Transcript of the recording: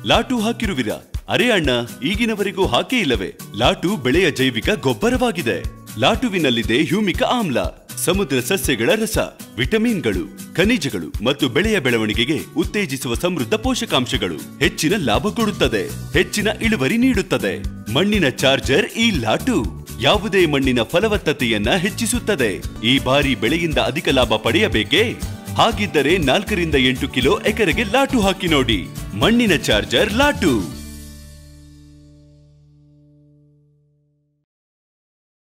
lot ಹಾಕಿರುವಿರಾ ಅರೆ ಅಣ್ಣ ಈಗಿನವರೆಗೂ ಹಾಕೇ ಇಲ್ಲವೇ ಲಾಟು ಬೆಳೆಯ ಜೈವಿಕ ಗೊಬ್ಬರವಾಗಿದೆ ಲಾಟುವಿನಲ್ಲಿದೆ ಹ್ಯೂಮಿಕ ಆಮ್ಲ ಸಮುದ್ರ ಸಸ್ಯಗಳ ರಸ ವಿಟಮಿನ್ಗಳು ಖನಿಜಗಳು ಮತ್ತು ಬೆಳೆಯ ಬೆಳವಣಿಗೆಗೆ ಉತ್ತೇಜಿಸುವ ಸಮೃದ್ಧ ಪೋಷಕಾಂಶಗಳು ಹೆಚ್ಚಿನ ಲಾಭ ಕೊಡುತ್ತದೆ ಹೆಚ್ಚಿನ ಇಳುವರಿ ನೀಡುತ್ತದೆ ಮಣ್ಣಿನ ಚಾರ್ಜರ್ ಈ ಲಾಟು ಯಾವುದೇ ಮಣ್ಣಿನ ಫಲವತ್ತತೆಯನ್ನ ಹೆಚ್ಚಿಸುತ್ತದೆ ಈ ಬಾರಿ ಬೆಳೆಯಿಂದ ಅಧಿಕ ಲಾಭ ಪಡೆಯಬೇಕೇ ಹಾಗಿದ್ದರೆ ನಾಲ್ಕರಿಂದ ಎಂಟು ಕಿಲೋ ಎಕರೆಗೆ ಲಾಟು ಹಾಕಿ ನೋಡಿ ಮಣ್ಣಿನ ಚಾರ್ಜರ್ ಲಾಟು